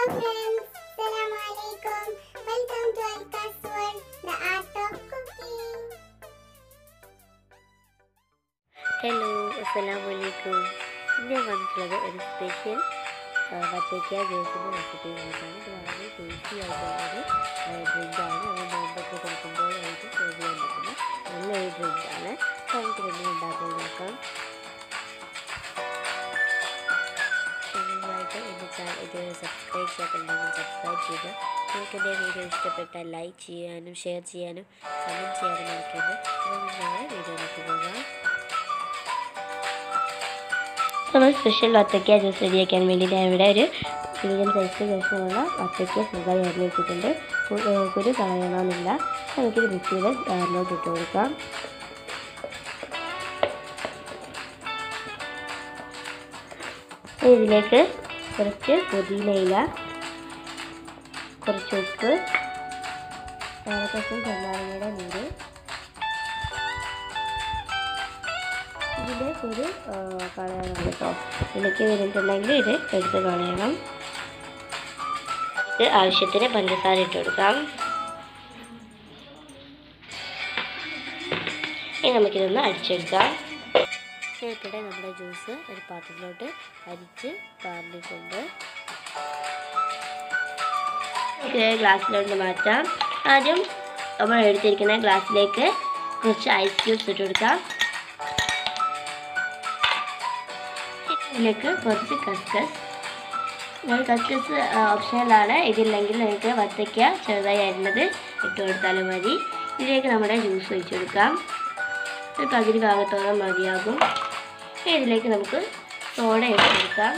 friends, Assalamu alaikum. Welcome to Alka's World, the art of cooking. Hello അസ്സലാമു അലൈക്കും ഇന്ന് ഞാൻ വന്നിട്ടുള്ളത് ഒരു സ്പെഷ്യൽ വത്തയ്ക്ക ജ്യൂസിൻ്റെ റെസിപ്പിയുമായിട്ടാണ് ഇത് വളരെ ടേസ്റ്റി ആയിട്ടുള്ളൊരു ഡ്രിങ്കാണ് നമ്മൾ നോമ്പൊക്കെ കൊടുക്കുമ്പോൾ നമുക്ക് സേവ് ചെയ്യാൻ പറ്റുന്ന നല്ലൊരു ഡ്രിങ്കാണ് അപ്പോൾ നമുക്ക് ഇതെങ്ങനെ ഉണ്ടാക്കാൻ നോക്കാം മുമ്പായിട്ട് എൻ്റെ ചാനൽ ഇതുവരെ സബ്സ്ക്രൈബ് ചെയ്യാത്തുണ്ടെങ്കിൽ സബ്സ്ക്രൈബ് ചെയ്യുക നിങ്ങൾക്ക് എൻ്റെ വീഡിയോ ഇഷ്ടപ്പെട്ടാൽ ലൈക്ക് ചെയ്യാനും ഷെയർ ചെയ്യാനും കമൻറ്റ് ചെയ്യാനും മറക്കരുത് അപ്പോൾ നമ്മൾ വീഡിയോയിലേക്ക് പോകാം നമ്മൾ സ്പെഷ്യൽ വത്തക്ക ജ്യൂസ് റെഡിയാക്കാൻ വേണ്ടിയിട്ട് ഞാൻ ഇവിടെ ഒരു മീഡിയം സൈസ് കഷ്ണമുള്ള വത്തക്ക ചെറുതായി അരിഞ്ഞ് വെച്ചിട്ടുണ്ട് കു- ഏഹ് കുരു കളയണമെന്നില്ല നമുക്കിത് മിക്സിയുടെ ജാറിലോട്ട് ഇട്ട് കൊടുക്കാം ഇതിലേക്ക് കുറച്ച് പുതിനയില കുറച്ച് ഉപ്പ് ഏലക്കച്ചും ചെറുനാരങ്ങയുടെ നീര് ഇതിൻ്റെ ഒരു കളയണം കേട്ടോ ഇതിലേക്ക് വരുന്നുണ്ടെങ്കിൽ ഇത് എടുത്ത് കളയണം ഇത് ആവശ്യത്തിന് പഞ്ചസാര ഇട്ട് കൊടുക്കാം ഇനി നമുക്കിതൊന്ന് അടിച്ചെടുക്കാം ഇതിടെ നമ്മുടെ ജ്യൂസ് ഒരു പാത്രത്തിലോട്ട് അരിച്ച് പാർന്നിട്ടുണ്ട് ഇത് ഗ്ലാസ്സിലോട്ട് മാറ്റാം ആദ്യം നമ്മൾ എടുത്തിരിക്കുന്ന ഗ്ലാസ്സിലേക്ക് കുറച്ച് ഐസ് ക്യൂബ്സ് ഇട്ട് കൊടുക്കാം ഇതിലേക്ക് കുറച്ച് കസ്കസ് ഞാൻ കസ്കസ് ഓപ്ഷണലാണ് ഇതില്ലെങ്കിൽ നിങ്ങൾക്ക് വത്തയ്ക്ക ചെറുതായി അരിഞ്ഞത് ഇട്ട് കൊടുത്താലും മതി ഇതിലേക്ക് നമ്മുടെ ജ്യൂസ് ഒഴിച്ചു കൊടുക്കാം ഒരു പകുതി ഭാഗത്തോളം മതിയാകും ഇനി ഇതിലേക്ക് നമുക്ക് സോഡ ഇട്ട് കൊടുക്കാം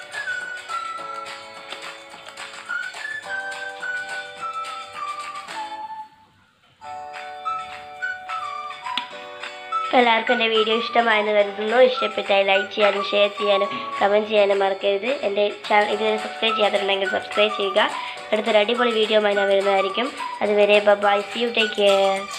എല്ലാവർക്കും എൻ്റെ വീഡിയോ ഇഷ്ടമായെന്ന് കരുതുന്നു ഇഷ്ടപ്പെട്ടാൽ ലൈക്ക് ചെയ്യാനും ഷെയർ ചെയ്യാനും കമൻറ്റ് ചെയ്യാനും മറക്കരുത് എൻ്റെ ചാനൽ ഇതുവരെ സബ്സ്ക്രൈബ് ചെയ്യാത്തിട്ടുണ്ടെങ്കിൽ സബ്സ്ക്രൈബ് ചെയ്യുക അടുത്തൊരു അടിപൊളി വീഡിയോ ഞാൻ വരുന്നതായിരിക്കും അതുവരെ bye see you take care